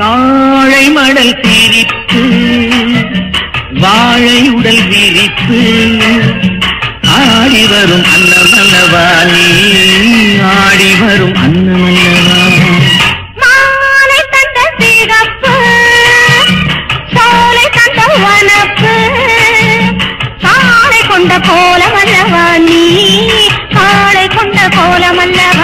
தாழை மடல் சிரிப்பு வாழை உடல் விரிப்பு ஆடி வரும் அன்னமல்லவா நீ ஆடி வரும் அன்னமல்லவா மாலை தந்த சிகப்பு சோலை தந்த வனப்பு காளை கொண்ட கோலமல்லவா நீ காளை கொண்ட கோலமல்லவா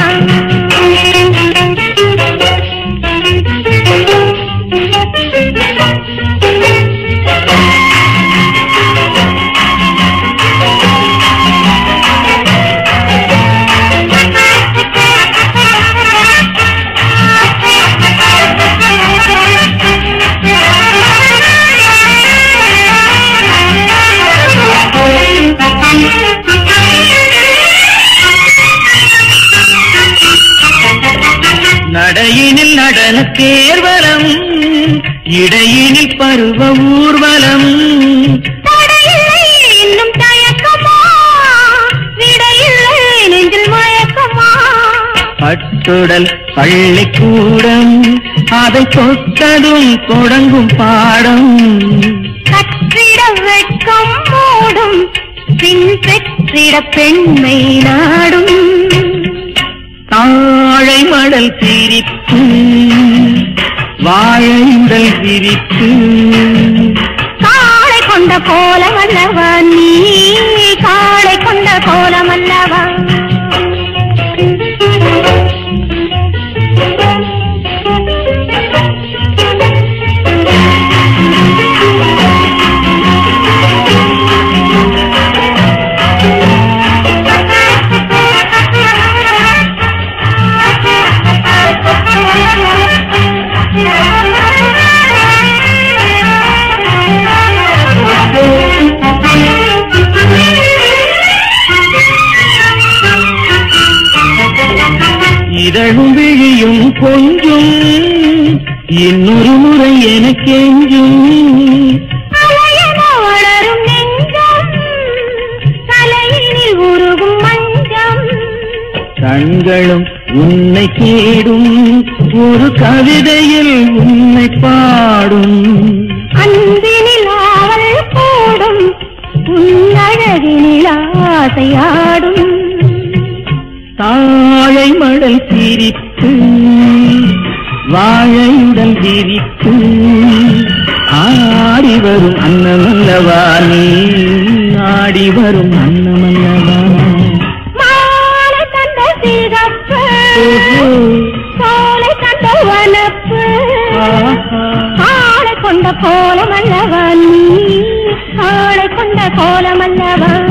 நடையினில் நடன தேர்வலம் இடையினில் பருவ ஊர்வலம் தடையில்லை இன்னும் தயக்கமா விடையில்லை நெஞ்சில் மயக்கமா பட்டுடல் பள்ளிக்கூடம் அதை தொட்டதும் தொடங்கும் பாடம் கற்றிட வெட்கம் மூடும் பின் பெற்றிட பெண்மை நாடும் தாழை மடல் சிரிப்பு வாழைந்தல் விரிப்பு காளை கொண்ட கோலமல்லவா நீ காளை கொண்ட கோலமல்லவா இதழும் விழியும் கொஞ்சும் இன்னொரு முறை எனக்கெஞ்சும் அலையென வளரும் நெஞ்சம் தலையினில் உருகும் மஞ்சம் கண்களும் உன்னை தேடும் ஒரு கவிதையில் உன்னை பாடும் அன்பினில் ஆவல் கூடும் உன்னழகினில் ஆசையாடும் தாழை மடல் சிரிப்பு வாழையுடல் விரிப்பு ஆடி வரும் அன்னமல்லவா நீ ஆடி வரும் அன்னமல்லவா மாலை தந்த சிகப்பு சோலை தந்த வனப்பு ஆஹா. ஆளை கொண்ட கோலமல்லவா நீ ஆளை கொண்ட கோலமல்லவா